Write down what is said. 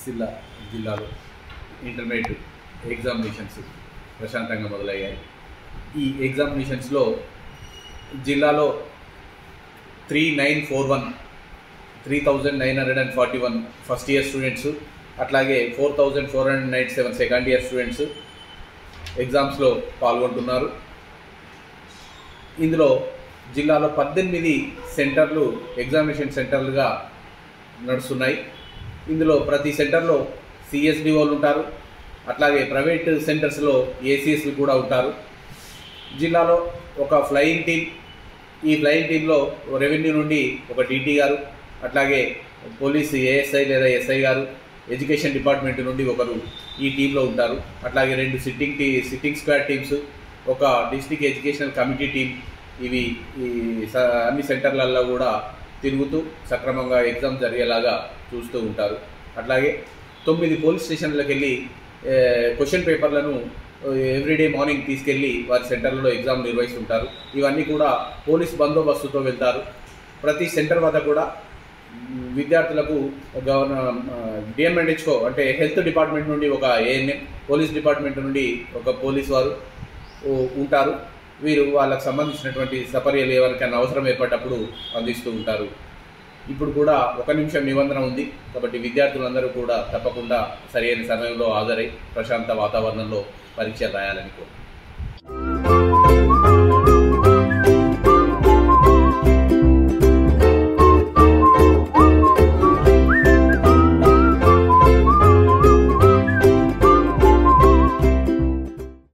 సిరిసిల్ల జిల్లాలో intermediate examinations ప్రశాంతంగా మొదలయ్యాయి ఈ ఎగ్జామినేషన్స్లో జిల్లాలో three nine four one three thousand nine hundred and forty one first year students అట్లాగే four thousand four hundred ninety seven second year students ఎగ్జామ్స్లో పాల్గొంటున్నారు ఇందులో జిల్లాలో పద్దెనిమిది సెంటర్లు ఎగ్జామినేషన్ సెంటర్లుగా నడుస్తున్నాయి ఇందులో ప్రతి సెంటర్లో సిఎస్డిఓలు ఉంటారు అట్లాగే ప్రైవేట్ సెంటర్స్లో ఏసీఎస్లు కూడా ఉంటారు జిల్లాలో ఒక ఫ్లయింగ్ టీం ఈ ఫ్లయింగ్ టీంలో రెవెన్యూ నుండి ఒక టీటీ గారు అట్లాగే పోలీస్ ఏఎస్ఐ లేదా ఎస్ఐ గారు ఎడ్యుకేషన్ డిపార్ట్మెంట్ నుండి ఒకరు ఈ టీంలో ఉంటారు అట్లాగే రెండు సిట్టింగ్ టీ సిట్టింగ్ స్క్వాడ్ టీమ్స్ ఒక డిస్టిక్ ఎడ్యుకేషనల్ కమిటీ టీం ఇవి ఈ స- అన్ని సెంటర్లలో కూడా తిరుగుతూ సక్రమంగా ఎగ్జామ్ జరిగేలాగా చూస్తూ ఉంటారు అట్లాగే తొమ్మిది పోలీస్ స్టేషన్లకు వెళ్ళి క్వశ్చన్ పేపర్లను ఎవ్రీడే మార్నింగ్ తీసుకెళ్ళి వారి సెంటర్లలో ఎగ్జామ్ నిర్వహిస్తుంటారు ఇవన్నీ కూడా పోలీస్ బందోబస్తుతో వెళ్తారు ప్రతి సెంటర్ వద్ద కూడా మ్, విద్యార్థులకు గవర్న డిఎంఎండ్హెచ్కో అంటే హెల్త్ డిపార్ట్మెంట్ నుండి ఒక ఏఎన్ఎం పోలీస్ డిపార్ట్మెంట్ నుండి ఒక పోలీస్ వారు ఉ- ఉంటారు వీరు వాళ్ళకు సంబంధించినటువంటి సపర్యలు ఎవరికైనా అవసరం ఏర్పడ్డప్పుడు అందిస్తూ ఉంటారు ఇప్పుడు కూడా ఒక నిమిషం నిబంధన ఉంది కాబట్టి విద్యార్థులందరూ కూడా తప్పకుండా సరైన సమయంలో హాజరై ప్రశాంత వాతావరణంలో పరీక్ష రాయాలని కోరుతున్నాను